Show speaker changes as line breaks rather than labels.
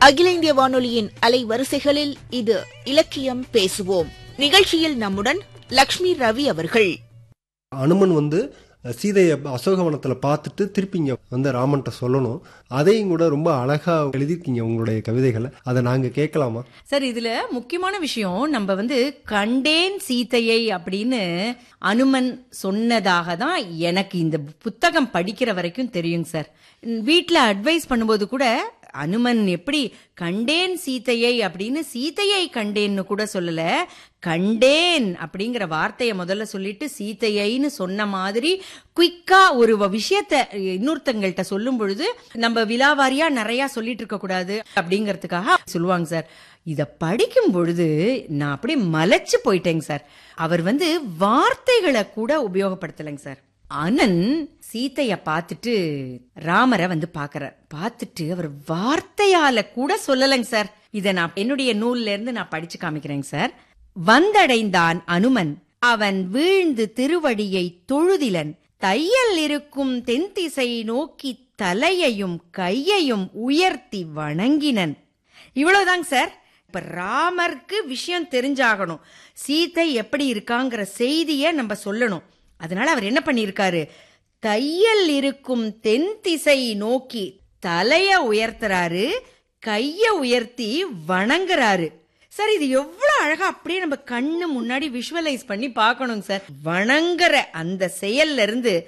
அகில இந்திய வானொலியின் அலைவரிசைகளில் இது இலக்கியம் பேசுவோம் நிகழ்ச்சியில் நம்முடன் லக்ஷ்மி ரவி அவர்கள்
அனுமன் வந்து சீதையை அசோகவனத்துல பார்த்துட்டு திருப்பி இங்க வந்து ராமன்ட்ட சொல்லணும் அதையும் கூட ரொம்ப அழகா எழுதியிருக்கீங்க உங்களுடைய கவிதைகளை அதை நாங்க கேட்கலாமா
சார் இதுல முக்கியமான விஷயம் நம்ம வந்து கண்டேன் சீதையை அப்படின்னு அனுமன் சொன்னதாக தான் எனக்கு இந்த புத்தகம் படிக்கிற வரைக்கும் தெரியும் சார் வீட்ல அட்வைஸ் பண்ணும்போது கூட அனுமன் எப்படி கண்டேன் சீதையை அப்படின்னு சீதையை கண்டேன்னு கூட சொல்லல கண்டேன் அப்படிங்கிற வார்த்தையை முதல்ல சொல்லிட்டு சீதையைன்னு சொன்ன மாதிரி குயிக்கா ஒரு வ- விஷயத்த இன்னொருத்தங்கள்ட்ட சொல்லும் பொழுது நம்ம விலாவாரியா நிறைய சொல்லிட்டு இருக்க கூடாது அப்படிங்கறதுக்காக சொல்லுவாங்க சார் இத படிக்கும் பொழுது நான் அப்படியே மலைச்சு போயிட்டேங்க சார் அவர் வந்து வார்த்தைகளை கூட உபயோகப்படுத்தலைங்க சார் அனன் சீதைய பார்த்துட்டு ராமரை வந்து பாக்குறார் பார்த்துட்டு அவர் வார்த்தையால கூட சொல்லலைங்க சார் இத நான் என்னுடைய நூல்ல இருந்து நான் படிச்சு காமிக்கிறேங்க சார் வந்தடைந்தான் அனுமன் அவன் வீழ்ந்து திருவடியை தொழுதிலன் தையல் இருக்கும் தென்திசை நோக்கி தலையையும் கையையும் உயர்த்தி வணங்கினன் இவ்வளவுதாங்க சார் இப்ப ராமருக்கு விஷயம் தெரிஞ்சாகணும் சீதை எப்படி இருக்காங்கிற செய்திய நம்ம சொல்லணும் அதனால அவர் என்ன பண்ணியிருக்காரு தையல் இருக்கும் தென் திசை நோக்கி தலைய உயர்த்துறாரு கைய உயர்த்தி வணங்குறாரு சார் இது எவ்வளவு அழகா அப்படியே நம்ம கண்ணு முன்னாடி விஷுவலைஸ் பண்ணி பார்க்கணும் சார் வணங்குற அந்த செயல்ல இருந்து